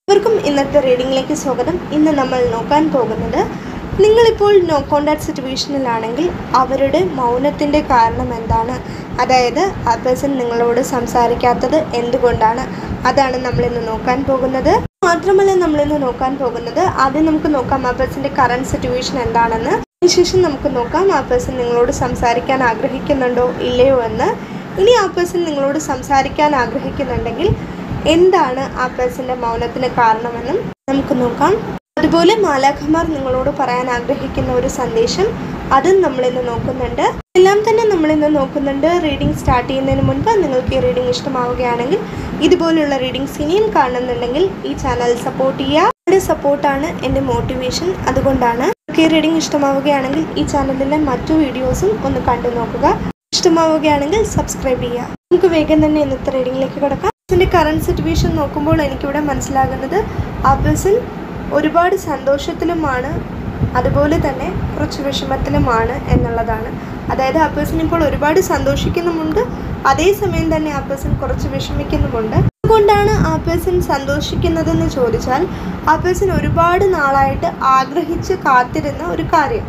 എല്ലാവർക്കും ഇന്നത്തെ റീഡിങ്ങിലേക്ക് സ്വാഗതം ഇന്ന് നമ്മൾ നോക്കാൻ പോകുന്നത് നിങ്ങളിപ്പോൾ നോ കോണ്ടാക്ട് സിറ്റുവേഷനിലാണെങ്കിൽ അവരുടെ മൗനത്തിൻ്റെ കാരണം എന്താണ് അതായത് ആ പേഴ്സൺ നിങ്ങളോട് സംസാരിക്കാത്തത് എന്തുകൊണ്ടാണ് അതാണ് നമ്മളിന്ന് നോക്കാൻ പോകുന്നത് മാത്രമല്ല നമ്മളിന്ന് നോക്കാൻ പോകുന്നത് ആദ്യം നമുക്ക് നോക്കാം ആ പേഴ്സൻ്റെ കറണ്ട് സിറ്റുവേഷൻ എന്താണെന്ന് അതിനുശേഷം നമുക്ക് നോക്കാം ആ പേഴ്സൺ നിങ്ങളോട് സംസാരിക്കാൻ ആഗ്രഹിക്കുന്നുണ്ടോ ഇല്ലയോ എന്ന് ഇനി ആ പേഴ്സൺ നിങ്ങളോട് സംസാരിക്കാൻ ആഗ്രഹിക്കുന്നുണ്ടെങ്കിൽ എന്താണ് ആ പേഴ്സൻ്റെ മൗനത്തിന് കാരണമെന്നും നമുക്ക് നോക്കാം അതുപോലെ മാലാഖമാർ നിങ്ങളോട് പറയാൻ ആഗ്രഹിക്കുന്ന ഒരു സന്ദേശം അതും നമ്മളിന്ന് നോക്കുന്നുണ്ട് എല്ലാം തന്നെ നമ്മളിന്ന് നോക്കുന്നുണ്ട് റീഡിംഗ് സ്റ്റാർട്ട് ചെയ്യുന്നതിന് മുൻപ് നിങ്ങൾക്ക് ഈ റീഡിംഗ് ഇഷ്ടമാവുകയാണെങ്കിൽ ഇതുപോലുള്ള റീഡിങ്സ് ഇനിയും കാണുന്നുണ്ടെങ്കിൽ ഈ ചാനൽ സപ്പോർട്ട് ചെയ്യുക എൻ്റെ സപ്പോർട്ടാണ് എൻ്റെ മോട്ടിവേഷൻ അതുകൊണ്ടാണ് നിങ്ങൾക്ക് ഈ റീഡിംഗ് ഇഷ്ടമാവുകയാണെങ്കിൽ ഈ ചാനലിലെ മറ്റു വീഡിയോസും ഒന്ന് കണ്ടു നോക്കുക ഇഷ്ടമാവുകയാണെങ്കിൽ സബ്സ്ക്രൈബ് ചെയ്യുക നമുക്ക് വേഗം തന്നെ ഇന്നത്തെ റീഡിങ്ങിലേക്ക് കിടക്കാം പേഴ്സൻ്റെ കറണ്ട് സിറ്റുവേഷൻ നോക്കുമ്പോൾ എനിക്കിവിടെ മനസ്സിലാകുന്നത് ആ പേഴ്സൺ ഒരുപാട് സന്തോഷത്തിലുമാണ് അതുപോലെ തന്നെ കുറച്ച് വിഷമത്തിലുമാണ് എന്നുള്ളതാണ് അതായത് ആ പേഴ്സൺ ഇപ്പോൾ ഒരുപാട് സന്തോഷിക്കുന്നുമുണ്ട് അതേസമയം തന്നെ ആ പേഴ്സൺ കുറച്ച് വിഷമിക്കുന്നുമുണ്ട് അതുകൊണ്ടാണ് ആ പേഴ്സൺ സന്തോഷിക്കുന്നതെന്ന് ചോദിച്ചാൽ ആ പേഴ്സൺ ഒരുപാട് നാളായിട്ട് ആഗ്രഹിച്ച് കാത്തിരുന്ന ഒരു കാര്യം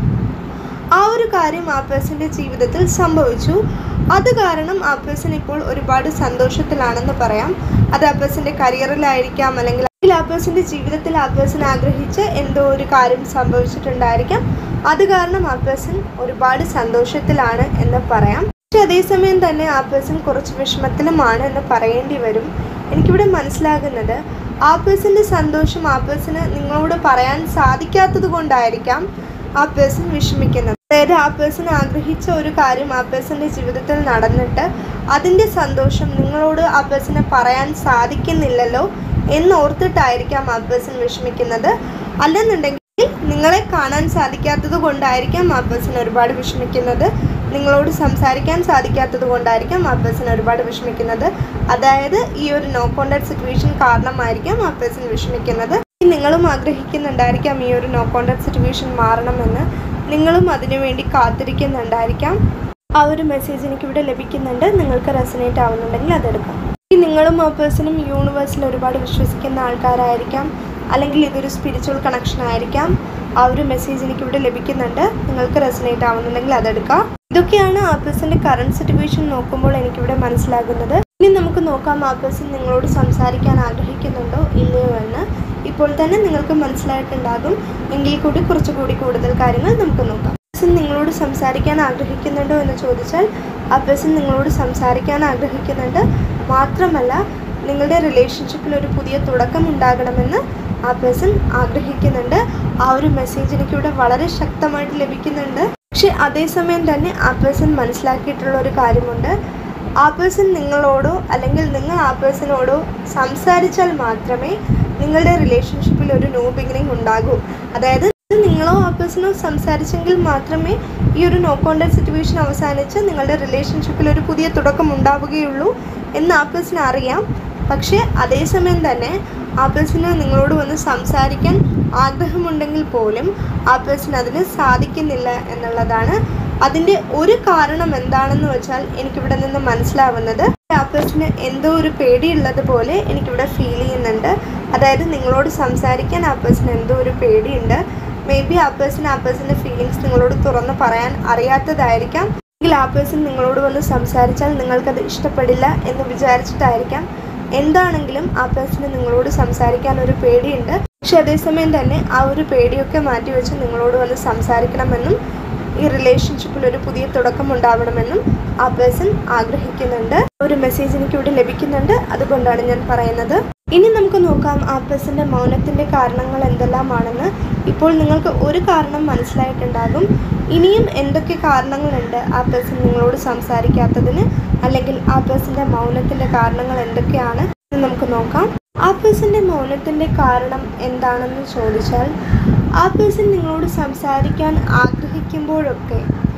ആ ഒരു കാര്യം ആ പേഴ്സൻ്റെ ജീവിതത്തിൽ സംഭവിച്ചു അത് കാരണം ആ പേഴ്സൺ ഇപ്പോൾ ഒരുപാട് സന്തോഷത്തിലാണെന്ന് പറയാം അത് ആ പേഴ്സൻ്റെ കരിയറിലായിരിക്കാം അല്ലെങ്കിൽ ആ പേഴ്സൻ്റെ ജീവിതത്തിൽ ആ പേഴ്സൺ ആഗ്രഹിച്ച് എന്തോ ഒരു കാര്യം സംഭവിച്ചിട്ടുണ്ടായിരിക്കാം അത് കാരണം ആ പേഴ്സൺ ഒരുപാട് സന്തോഷത്തിലാണ് എന്ന് പറയാം പക്ഷെ അതേസമയം തന്നെ ആ പേഴ്സൺ കുറച്ച് വിഷമത്തിലുമാണ് എന്ന് പറയേണ്ടി വരും എനിക്കിവിടെ മനസ്സിലാകുന്നത് ആ പേഴ്സൻ്റെ സന്തോഷം ആ പേഴ്സണ് നിങ്ങളോട് പറയാൻ സാധിക്കാത്തത് കൊണ്ടായിരിക്കാം ആ പേഴ്സൺ വിഷമിക്കുന്നത് അതായത് ആ പേഴ്സൺ ആഗ്രഹിച്ച ഒരു കാര്യം ആ പേഴ്സൻ്റെ ജീവിതത്തിൽ നടന്നിട്ട് അതിൻ്റെ സന്തോഷം നിങ്ങളോട് ആ പേഴ്സണ് പറയാൻ സാധിക്കുന്നില്ലല്ലോ എന്നോർത്തിട്ടായിരിക്കാം ആ പേഴ്സൺ വിഷമിക്കുന്നത് അല്ലെന്നുണ്ടെങ്കിൽ നിങ്ങളെ കാണാൻ സാധിക്കാത്തത് കൊണ്ടായിരിക്കാം ആ പേഴ്സൺ ഒരുപാട് വിഷമിക്കുന്നത് നിങ്ങളോട് സംസാരിക്കാൻ സാധിക്കാത്തത് കൊണ്ടായിരിക്കാം ആ പേഴ്സൺ ഒരുപാട് വിഷമിക്കുന്നത് അതായത് ഈ ഒരു നോ കോണ്ടാക്ട് സിറ്റുവേഷൻ കാരണമായിരിക്കാം ആ പേഴ്സൺ വിഷമിക്കുന്നത് നിങ്ങളും ആഗ്രഹിക്കുന്നുണ്ടായിരിക്കാം ഈ ഒരു നോ കോണ്ടാക്ട് സിറ്റുവേഷൻ മാറണമെന്ന് നിങ്ങളും അതിനുവേണ്ടി കാത്തിരിക്കുന്നുണ്ടായിരിക്കാം ആ ഒരു മെസ്സേജ് എനിക്കിവിടെ ലഭിക്കുന്നുണ്ട് നിങ്ങൾക്ക് റെസനേറ്റ് ആവുന്നുണ്ടെങ്കിൽ അതെടുക്കാം ഈ നിങ്ങളും ആ പേഴ്സണും യൂണിവേഴ്സിൽ ഒരുപാട് വിശ്വസിക്കുന്ന ആൾക്കാരായിരിക്കാം അല്ലെങ്കിൽ ഇതൊരു സ്പിരിച്വൽ കണക്ഷൻ ആയിരിക്കാം ആ ഒരു മെസ്സേജ് എനിക്കിവിടെ ലഭിക്കുന്നുണ്ട് നിങ്ങൾക്ക് റെസനേറ്റ് ആവുന്നുണ്ടെങ്കിൽ അതെടുക്കാം ഇതൊക്കെയാണ് ആ പേഴ്സൻ്റെ കറണ്ട് സിറ്റുവേഷൻ നോക്കുമ്പോൾ എനിക്കിവിടെ മനസ്സിലാകുന്നത് ഇനി നമുക്ക് നോക്കാം ആ പേഴ്സൺ നിങ്ങളോട് സംസാരിക്കാൻ ആഗ്രഹിക്കുന്നുണ്ടോ ഇല്ലയോ എന്ന് ഇപ്പോൾ തന്നെ നിങ്ങൾക്ക് മനസ്സിലായിട്ടുണ്ടാകും എങ്കിൽ കൂടി കുറച്ചുകൂടി കൂടുതൽ കാര്യങ്ങൾ നമുക്ക് നോക്കാം പേഴ്സൺ നിങ്ങളോട് സംസാരിക്കാൻ ആഗ്രഹിക്കുന്നുണ്ടോ എന്ന് ചോദിച്ചാൽ ആ പേഴ്സൺ നിങ്ങളോട് സംസാരിക്കാൻ ആഗ്രഹിക്കുന്നുണ്ട് മാത്രമല്ല നിങ്ങളുടെ റിലേഷൻഷിപ്പിൽ ഒരു പുതിയ തുടക്കം ഉണ്ടാകണമെന്ന് ആ പേഴ്സൺ ആഗ്രഹിക്കുന്നുണ്ട് ആ ഒരു മെസ്സേജ് എനിക്കിവിടെ വളരെ ശക്തമായിട്ട് ലഭിക്കുന്നുണ്ട് പക്ഷെ അതേസമയം തന്നെ ആ പേഴ്സൺ മനസ്സിലാക്കിയിട്ടുള്ള ഒരു കാര്യമുണ്ട് ആ പേഴ്സൺ നിങ്ങളോടോ അല്ലെങ്കിൽ നിങ്ങൾ ആ പേഴ്സണോടോ സംസാരിച്ചാൽ മാത്രമേ നിങ്ങളുടെ റിലേഷൻഷിപ്പിൽ ഒരു ന്യൂ ബിഗിനിങ് ഉണ്ടാകൂ അതായത് നിങ്ങളോ ആ പേഴ്സണോ സംസാരിച്ചെങ്കിൽ മാത്രമേ ഈ ഒരു നോ കോണ്ടാക്ട് സിറ്റുവേഷൻ അവസാനിച്ച് നിങ്ങളുടെ റിലേഷൻഷിപ്പിൽ ഒരു പുതിയ തുടക്കം ഉണ്ടാവുകയുള്ളൂ എന്ന് ആ പേഴ്സൺ അറിയാം പക്ഷേ അതേസമയം തന്നെ ആ പേഴ്സണ് നിങ്ങളോട് വന്ന് സംസാരിക്കാൻ ആഗ്രഹമുണ്ടെങ്കിൽ പോലും ആ പേഴ്സൺ അതിന് സാധിക്കുന്നില്ല എന്നുള്ളതാണ് അതിൻ്റെ ഒരു കാരണം എന്താണെന്ന് വെച്ചാൽ എനിക്കിവിടെ നിന്ന് മനസ്സിലാവുന്നത് ആ പേഴ്സണ് എന്തോ ഒരു പേടിയുള്ളത് പോലെ എനിക്കിവിടെ ഫീൽ ചെയ്യുന്നുണ്ട് അതായത് നിങ്ങളോട് സംസാരിക്കാൻ ആ പേഴ്സണ് എന്തോ ഒരു പേടിയുണ്ട് മേ ബി ആ പേഴ്സൺ ആ പേഴ്സൻ്റെ ഫീലിങ്സ് നിങ്ങളോട് തുറന്ന് പറയാൻ അറിയാത്തതായിരിക്കാം അല്ലെങ്കിൽ ആ പേഴ്സൺ നിങ്ങളോട് വന്ന് സംസാരിച്ചാൽ നിങ്ങൾക്കത് ഇഷ്ടപ്പെടില്ല എന്ന് വിചാരിച്ചിട്ടായിരിക്കാം എന്താണെങ്കിലും ആ പേഴ്സണ് നിങ്ങളോട് സംസാരിക്കാൻ ഒരു പേടിയുണ്ട് പക്ഷെ അതേസമയം തന്നെ ആ ഒരു പേടിയൊക്കെ മാറ്റിവെച്ച് നിങ്ങളോട് വന്ന് സംസാരിക്കണമെന്നും ഈ റിലേഷൻഷിപ്പിൽ ഒരു പുതിയ തുടക്കം ഉണ്ടാവണമെന്നും ആ പേഴ്സൺ ആഗ്രഹിക്കുന്നുണ്ട് ഒരു മെസ്സേജ് എനിക്ക് ഇവിടെ ലഭിക്കുന്നുണ്ട് അതുകൊണ്ടാണ് ഞാൻ പറയുന്നത് ഇനി നമുക്ക് നോക്കാം ആ പേഴ്സൻ്റെ മൗനത്തിൻ്റെ കാരണങ്ങൾ എന്തെല്ലാമാണെന്ന് ഇപ്പോൾ നിങ്ങൾക്ക് ഒരു കാരണം മനസ്സിലായിട്ടുണ്ടാകും ഇനിയും എന്തൊക്കെ കാരണങ്ങളുണ്ട് ആ പേഴ്സൺ നിങ്ങളോട് സംസാരിക്കാത്തതിന് അല്ലെങ്കിൽ ആ പേഴ്സൻ്റെ മൗനത്തിൻ്റെ കാരണങ്ങൾ എന്തൊക്കെയാണ് എന്ന് നമുക്ക് നോക്കാം ആ പേഴ്സൻ്റെ മൗനത്തിൻ്റെ കാരണം എന്താണെന്ന് ചോദിച്ചാൽ ആ പേഴ്സൺ നിങ്ങളോട് സംസാരിക്കാൻ ആഗ്രഹിക്കുമ്പോഴൊക്കെ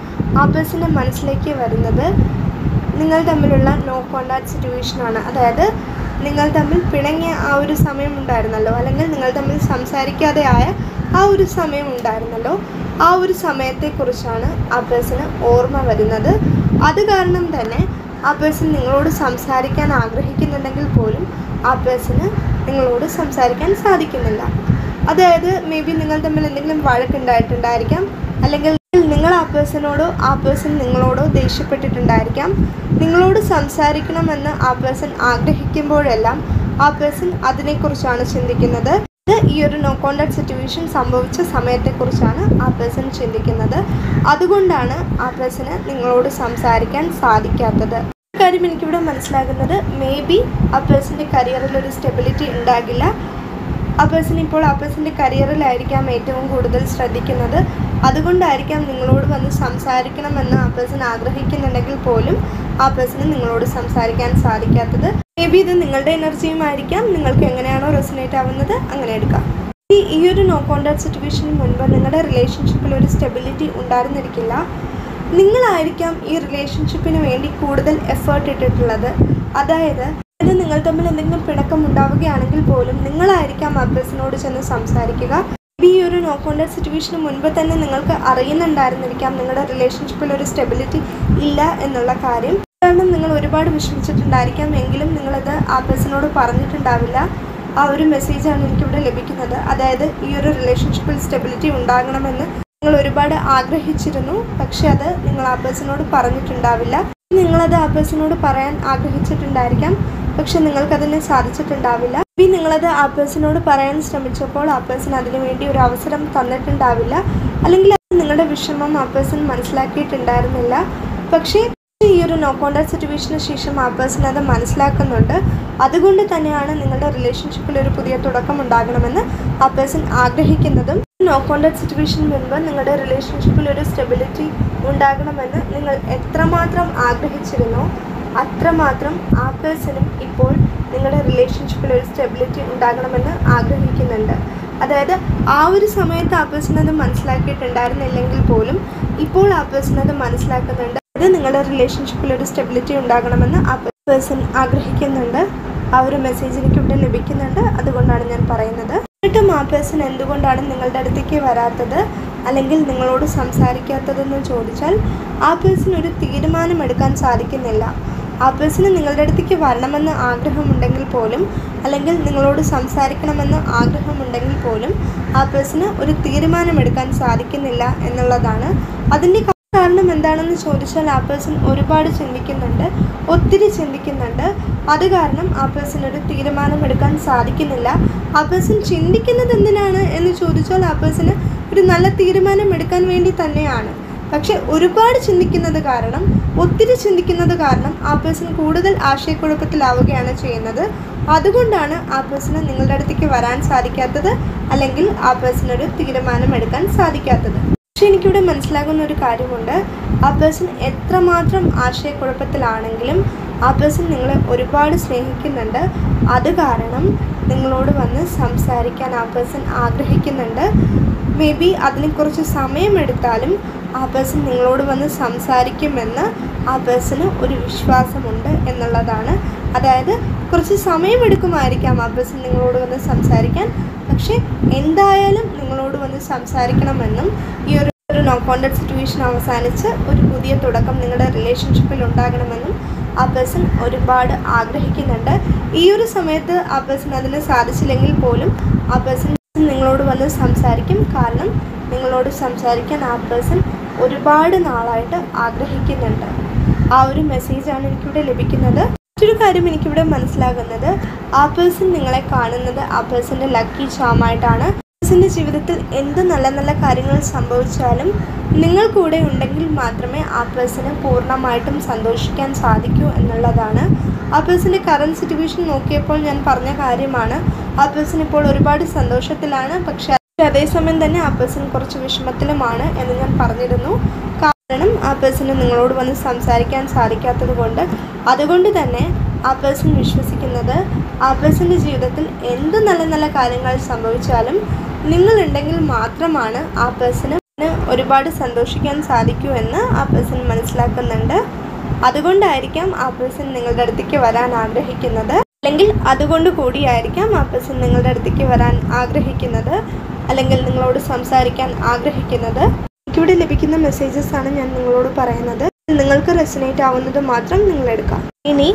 ആ പേഴ്സൻ്റെ മനസ്സിലേക്ക് വരുന്നത് നിങ്ങൾ തമ്മിലുള്ള നോ കോണ്ടാക്ട് സിറ്റുവേഷനാണ് അതായത് നിങ്ങൾ തമ്മിൽ പിണങ്ങിയ ആ ഒരു സമയം ഉണ്ടായിരുന്നല്ലോ അല്ലെങ്കിൽ നിങ്ങൾ തമ്മിൽ സംസാരിക്കാതെ ആയ ആ ഒരു സമയം ഉണ്ടായിരുന്നല്ലോ ആ ഒരു സമയത്തെക്കുറിച്ചാണ് ആ പേഴ്സണ് ഓർമ്മ വരുന്നത് അത് കാരണം തന്നെ ആ പേഴ്സൺ നിങ്ങളോട് സംസാരിക്കാൻ ആഗ്രഹിക്കുന്നുണ്ടെങ്കിൽ പോലും ആ പേഴ്സണ് നിങ്ങളോട് സംസാരിക്കാൻ സാധിക്കുന്നില്ല അതായത് മേ ബി നിങ്ങൾ തമ്മിൽ എന്തെങ്കിലും വഴക്കുണ്ടായിട്ടുണ്ടായിരിക്കാം അല്ലെങ്കിൽ നിങ്ങൾ ആ പേഴ്സണോടോ ആ പേഴ്സൺ നിങ്ങളോടോ ദേഷ്യപ്പെട്ടിട്ടുണ്ടായിരിക്കാം നിങ്ങളോട് സംസാരിക്കണമെന്ന് ആ പേഴ്സൺ ആഗ്രഹിക്കുമ്പോഴെല്ലാം ആ പേഴ്സൺ അതിനെക്കുറിച്ചാണ് ചിന്തിക്കുന്നത് ഇത് ഈ ഒരു നോ കോണ്ടാക്ട് സിറ്റുവേഷൻ സംഭവിച്ച സമയത്തെക്കുറിച്ചാണ് ആ പേഴ്സൺ ചിന്തിക്കുന്നത് അതുകൊണ്ടാണ് ആ പേഴ്സണ് നിങ്ങളോട് സംസാരിക്കാൻ സാധിക്കാത്തത് ഒരു കാര്യം എനിക്കിവിടെ മനസ്സിലാകുന്നത് മേ ബി ആ പേഴ്സൻ്റെ കരിയറിൽ ഒരു സ്റ്റെബിലിറ്റി ഉണ്ടാകില്ല ആ പേഴ്സൺ ഇപ്പോൾ ആ പേഴ്സൻ്റെ കരിയറിലായിരിക്കാം ഏറ്റവും കൂടുതൽ ശ്രദ്ധിക്കുന്നത് അതുകൊണ്ടായിരിക്കാം നിങ്ങളോട് വന്ന് സംസാരിക്കണമെന്ന് ആ പേഴ്സൺ ആഗ്രഹിക്കുന്നുണ്ടെങ്കിൽ പോലും ആ പേഴ്സണ് നിങ്ങളോട് സംസാരിക്കാൻ സാധിക്കാത്തത് മേ ബി ഇത് നിങ്ങളുടെ എനർജിയുമായിരിക്കാം നിങ്ങൾക്ക് എങ്ങനെയാണോ റെസിനേറ്റ് ആവുന്നത് അങ്ങനെ എടുക്കാം ഈ ഈ ഒരു നോ കോണ്ടാക്ട് സിറ്റുവേഷന് മുൻപ് നിങ്ങളുടെ റിലേഷൻഷിപ്പിൽ ഒരു സ്റ്റെബിലിറ്റി ഉണ്ടായിരുന്നിരിക്കില്ല നിങ്ങളായിരിക്കാം ഈ റിലേഷൻഷിപ്പിന് വേണ്ടി കൂടുതൽ എഫേർട്ട് ഇട്ടിട്ടുള്ളത് അതായത് ഇത് നിങ്ങൾ തമ്മിൽ എന്തെങ്കിലും പിണക്കം ഉണ്ടാവുകയാണെങ്കിൽ പോലും നിങ്ങളായിരിക്കാം ആ പേഴ്സണോട് ചെന്ന് സംസാരിക്കുക ഈ ഒരു നോ കോണ്ടാക്ട് സിറ്റുവേഷന് മുൻപ് തന്നെ നിങ്ങൾക്ക് അറിയുന്നുണ്ടായിരുന്നിരിക്കാം നിങ്ങളുടെ റിലേഷൻഷിപ്പിൽ ഒരു സ്റ്റെബിലിറ്റി ഇല്ല എന്നുള്ള കാര്യം കാരണം നിങ്ങൾ ഒരുപാട് വിഷമിച്ചിട്ടുണ്ടായിരിക്കാം എങ്കിലും നിങ്ങളത് ആ പേഴ്സണോട് പറഞ്ഞിട്ടുണ്ടാവില്ല ആ ഒരു മെസ്സേജാണ് എനിക്കിവിടെ ലഭിക്കുന്നത് അതായത് ഈ ഒരു റിലേഷൻഷിപ്പിൽ സ്റ്റെബിലിറ്റി ഉണ്ടാകണമെന്ന് നിങ്ങൾ ഒരുപാട് ആഗ്രഹിച്ചിരുന്നു പക്ഷെ അത് നിങ്ങൾ ആ പേഴ്സണോട് പറഞ്ഞിട്ടുണ്ടാവില്ല നിങ്ങളത് ആ പേഴ്സണോട് പറയാൻ ആഗ്രഹിച്ചിട്ടുണ്ടായിരിക്കാം പക്ഷെ നിങ്ങൾക്കതിന് സാധിച്ചിട്ടുണ്ടാവില്ല ഇനി നിങ്ങളത് ആ പേഴ്സണോട് പറയാൻ ശ്രമിച്ചപ്പോൾ ആ പേഴ്സൺ അതിനു വേണ്ടി ഒരു അവസരം തന്നിട്ടുണ്ടാവില്ല അല്ലെങ്കിൽ അത് നിങ്ങളുടെ വിഷമം ആ പേഴ്സൺ മനസ്സിലാക്കിയിട്ടുണ്ടായിരുന്നില്ല പക്ഷേ ഈ ഒരു നോ കോണ്ടാക്ട് സിറ്റുവേഷന് ശേഷം ആ പേഴ്സൺ അത് മനസ്സിലാക്കുന്നുണ്ട് അതുകൊണ്ട് തന്നെയാണ് നിങ്ങളുടെ റിലേഷൻഷിപ്പിൽ ഒരു പുതിയ തുടക്കം ഉണ്ടാകണമെന്ന് ആ പേഴ്സൺ ആഗ്രഹിക്കുന്നതും നോ കോണ്ടാക്ട് സിറ്റുവേഷൻ മുൻപ് നിങ്ങളുടെ റിലേഷൻഷിപ്പിൽ ഒരു സ്റ്റെബിലിറ്റി ഉണ്ടാകണമെന്ന് നിങ്ങൾ എത്രമാത്രം ആഗ്രഹിച്ചിരുന്നോ അത്രമാത്രം ആ പേഴ്സണും ഇപ്പോൾ നിങ്ങളുടെ റിലേഷൻഷിപ്പിൽ ഒരു സ്റ്റെബിലിറ്റി ഉണ്ടാകണമെന്ന് ആഗ്രഹിക്കുന്നുണ്ട് അതായത് ആ ഒരു സമയത്ത് ആ പേഴ്സൺ അത് മനസ്സിലാക്കിയിട്ടുണ്ടായിരുന്നില്ലെങ്കിൽ പോലും ഇപ്പോൾ ആ പേഴ്സൺ അത് മനസ്സിലാക്കുന്നുണ്ട് അത് നിങ്ങളുടെ റിലേഷൻഷിപ്പിൽ ഒരു സ്റ്റെബിലിറ്റി ഉണ്ടാകണമെന്ന് ആ പേഴ്സൺ ആഗ്രഹിക്കുന്നുണ്ട് ആ ഒരു മെസ്സേജ് എനിക്ക് ഇവിടെ ലഭിക്കുന്നുണ്ട് അതുകൊണ്ടാണ് ഞാൻ പറയുന്നത് എന്നിട്ടും ആ പേഴ്സൺ എന്തുകൊണ്ടാണ് നിങ്ങളുടെ അടുത്തേക്ക് വരാത്തത് അല്ലെങ്കിൽ നിങ്ങളോട് സംസാരിക്കാത്തതെന്ന് ചോദിച്ചാൽ ആ പേഴ്സൺ ഒരു തീരുമാനം എടുക്കാൻ സാധിക്കുന്നില്ല ആ പേഴ്സണ് നിങ്ങളുടെ അടുത്തേക്ക് വരണമെന്ന് ആഗ്രഹമുണ്ടെങ്കിൽ പോലും അല്ലെങ്കിൽ നിങ്ങളോട് സംസാരിക്കണമെന്ന് ആഗ്രഹമുണ്ടെങ്കിൽ പോലും ആ പേഴ്സണ് ഒരു തീരുമാനമെടുക്കാൻ സാധിക്കുന്നില്ല എന്നുള്ളതാണ് അതിൻ്റെ കാരണം എന്താണെന്ന് ചോദിച്ചാൽ ആ പേഴ്സൺ ഒരുപാട് ചിന്തിക്കുന്നുണ്ട് ഒത്തിരി ചിന്തിക്കുന്നുണ്ട് അത് കാരണം ആ പേഴ്സൺ ഒരു തീരുമാനമെടുക്കാൻ സാധിക്കുന്നില്ല ആ പേഴ്സൺ ചിന്തിക്കുന്നത് എന്തിനാണ് എന്ന് ചോദിച്ചാൽ ആ പേഴ്സണ് ഒരു നല്ല തീരുമാനം എടുക്കാൻ വേണ്ടി തന്നെയാണ് പക്ഷെ ഒരുപാട് ചിന്തിക്കുന്നത് കാരണം ഒത്തിരി ചിന്തിക്കുന്നത് കാരണം ആ പേഴ്സൺ കൂടുതൽ ആശയക്കുഴപ്പത്തിലാവുകയാണ് ചെയ്യുന്നത് അതുകൊണ്ടാണ് ആ പേഴ്സണ് നിങ്ങളുടെ അടുത്തേക്ക് വരാൻ സാധിക്കാത്തത് അല്ലെങ്കിൽ ആ പേഴ്സൺ ഒരു തീരുമാനം എടുക്കാൻ സാധിക്കാത്തത് പക്ഷെ എനിക്കിവിടെ മനസ്സിലാകുന്ന ഒരു കാര്യമുണ്ട് ആ പേഴ്സൺ എത്രമാത്രം ആശയക്കുഴപ്പത്തിലാണെങ്കിലും ആ പേഴ്സൺ നിങ്ങളെ ഒരുപാട് സ്നേഹിക്കുന്നുണ്ട് അത് കാരണം നിങ്ങളോട് വന്ന് സംസാരിക്കാൻ ആ പേഴ്സൺ ആഗ്രഹിക്കുന്നുണ്ട് മേ ബി അതിന് കുറച്ച് സമയമെടുത്താലും ആ പേഴ്സൺ നിങ്ങളോട് വന്ന് സംസാരിക്കുമെന്ന് ആ പേഴ്സണ് ഒരു വിശ്വാസമുണ്ട് എന്നുള്ളതാണ് അതായത് കുറച്ച് സമയമെടുക്കുമായിരിക്കാം ആ പേഴ്സൺ നിങ്ങളോട് വന്ന് സംസാരിക്കാൻ പക്ഷേ എന്തായാലും നിങ്ങളോട് വന്ന് സംസാരിക്കണമെന്നും ഈ ഒരു ഒരു നോ കോണ്ടാക്ട് സിറ്റുവേഷൻ അവസാനിച്ച് ഒരു പുതിയ തുടക്കം നിങ്ങളുടെ റിലേഷൻഷിപ്പിൽ ഉണ്ടാകണമെന്നും ആ പേഴ്സൺ ഒരുപാട് ആഗ്രഹിക്കുന്നുണ്ട് ഈ ഒരു സമയത്ത് ആ പേഴ്സൺ അതിന് സാധിച്ചില്ലെങ്കിൽ പോലും ആ പേഴ്സൺ നിങ്ങളോട് വന്ന് സംസാരിക്കും കാരണം നിങ്ങളോട് സംസാരിക്കാൻ ആ പേഴ്സൺ ഒരുപാട് നാളായിട്ട് ആഗ്രഹിക്കുന്നുണ്ട് ആ ഒരു മെസ്സേജാണ് എനിക്കിവിടെ ലഭിക്കുന്നത് മറ്റൊരു കാര്യം എനിക്കിവിടെ മനസ്സിലാകുന്നത് ആ പേഴ്സൺ നിങ്ങളെ കാണുന്നത് ആ പേഴ്സൻ്റെ ലക്കി ചാമായിട്ടാണ് പേഴ്സൻ്റെ ജീവിതത്തിൽ എന്ത് നല്ല നല്ല കാര്യങ്ങൾ സംഭവിച്ചാലും നിങ്ങൾ കൂടെ ഉണ്ടെങ്കിൽ മാത്രമേ ആ പേഴ്സണ് പൂർണ്ണമായിട്ടും സന്തോഷിക്കാൻ സാധിക്കൂ എന്നുള്ളതാണ് ആ പേഴ്സൻ്റെ കറണ്ട് സിറ്റുവേഷൻ നോക്കിയപ്പോൾ ഞാൻ പറഞ്ഞ കാര്യമാണ് ആ പേഴ്സൺ ഇപ്പോൾ ഒരുപാട് സന്തോഷത്തിലാണ് പക്ഷേ അതേസമയം തന്നെ ആ പേഴ്സൺ കുറച്ച് വിഷമത്തിലുമാണ് എന്ന് ഞാൻ പറഞ്ഞിരുന്നു കാരണം ആ പേഴ്സണ് നിങ്ങളോട് വന്ന് സംസാരിക്കാൻ സാധിക്കാത്തത് കൊണ്ട് അതുകൊണ്ട് തന്നെ ആ പേഴ്സൺ വിശ്വസിക്കുന്നത് ആ പേഴ്സൻ്റെ ജീവിതത്തിൽ എന്ത് നല്ല നല്ല കാര്യങ്ങൾ സംഭവിച്ചാലും നിങ്ങളുണ്ടെങ്കിൽ മാത്രമാണ് ആ പേഴ്സണ് ഒരുപാട് സന്തോഷിക്കാൻ സാധിക്കൂ എന്ന് ആ പേഴ്സൺ മനസ്സിലാക്കുന്നുണ്ട് അതുകൊണ്ടായിരിക്കാം ആ പേഴ്സൺ നിങ്ങളുടെ അടുത്തേക്ക് വരാൻ ആഗ്രഹിക്കുന്നത് അല്ലെങ്കിൽ അതുകൊണ്ട് കൂടിയായിരിക്കാം ആ പേഴ്സൺ നിങ്ങളുടെ അടുത്തേക്ക് വരാൻ ആഗ്രഹിക്കുന്നത് അല്ലെങ്കിൽ നിങ്ങളോട് സംസാരിക്കാൻ ആഗ്രഹിക്കുന്നത് എനിക്കിവിടെ ലഭിക്കുന്ന മെസ്സേജസ് ആണ് ഞാൻ നിങ്ങളോട് പറയുന്നത് നിങ്ങൾക്ക് റെസിനേറ്റ് ആവുന്നത് മാത്രം നിങ്ങൾ എടുക്കാം ഇനി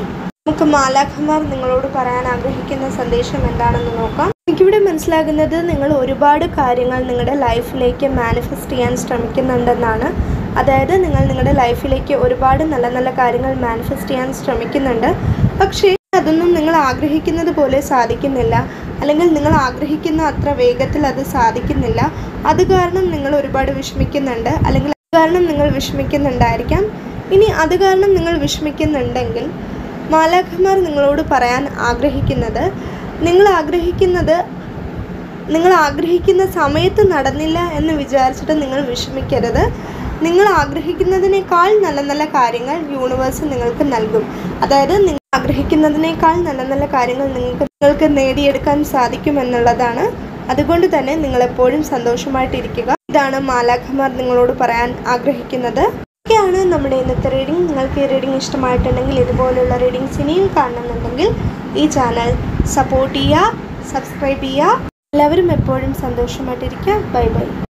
നമുക്ക് മാലാഖമാർ നിങ്ങളോട് പറയാൻ ആഗ്രഹിക്കുന്ന സന്ദേശം എന്താണെന്ന് നോക്കാം എനിക്കിവിടെ മനസ്സിലാകുന്നത് നിങ്ങൾ ഒരുപാട് കാര്യങ്ങൾ നിങ്ങളുടെ ലൈഫിലേക്ക് മാനിഫെസ്റ്റ് ചെയ്യാൻ ശ്രമിക്കുന്നുണ്ടെന്നാണ് അതായത് നിങ്ങൾ നിങ്ങളുടെ ലൈഫിലേക്ക് ഒരുപാട് നല്ല നല്ല കാര്യങ്ങൾ മാനിഫെസ്റ്റ് ചെയ്യാൻ ശ്രമിക്കുന്നുണ്ട് പക്ഷേ അതൊന്നും നിങ്ങൾ ആഗ്രഹിക്കുന്നത് പോലെ സാധിക്കുന്നില്ല അല്ലെങ്കിൽ നിങ്ങൾ ആഗ്രഹിക്കുന്ന അത്ര വേഗത്തിൽ അത് സാധിക്കുന്നില്ല അത് കാരണം നിങ്ങൾ ഒരുപാട് വിഷമിക്കുന്നുണ്ട് അല്ലെങ്കിൽ അത് കാരണം നിങ്ങൾ വിഷമിക്കുന്നുണ്ടായിരിക്കാം ഇനി അത് കാരണം നിങ്ങൾ വിഷമിക്കുന്നുണ്ടെങ്കിൽ മാലാഖമാർ നിങ്ങളോട് പറയാൻ ആഗ്രഹിക്കുന്നത് നിങ്ങൾ ആഗ്രഹിക്കുന്നത് നിങ്ങൾ ആഗ്രഹിക്കുന്ന സമയത്ത് നടന്നില്ല എന്ന് വിചാരിച്ചിട്ട് നിങ്ങൾ വിഷമിക്കരുത് നിങ്ങൾ ആഗ്രഹിക്കുന്നതിനേക്കാൾ നല്ല നല്ല കാര്യങ്ങൾ യൂണിവേഴ്സ് നിങ്ങൾക്ക് നൽകും അതായത് നിങ്ങൾ ആഗ്രഹിക്കുന്നതിനേക്കാൾ നല്ല നല്ല കാര്യങ്ങൾ നിങ്ങൾക്ക് നിങ്ങൾക്ക് നേടിയെടുക്കാൻ സാധിക്കുമെന്നുള്ളതാണ് അതുകൊണ്ട് തന്നെ നിങ്ങൾ എപ്പോഴും സന്തോഷമായിട്ടിരിക്കുക ഇതാണ് മാലാഖമാർ നിങ്ങളോട് പറയാൻ ആഗ്രഹിക്കുന്നത് ഇതൊക്കെയാണ് നമ്മുടെ ഇന്നത്തെ റീഡിംഗ് നിങ്ങൾക്ക് ഈ റീഡിംഗ് ഇഷ്ടമായിട്ടുണ്ടെങ്കിൽ ഇതുപോലുള്ള റീഡിങ്സ് ഇനിയും കാണണമെന്നുണ്ടെങ്കിൽ ഈ ചാനൽ സപ്പോർട്ട് ചെയ്യുക സബ്സ്ക്രൈബ് ചെയ്യുക എല്ലാവരും എപ്പോഴും സന്തോഷമായിട്ടിരിക്കുക ബൈ ബൈ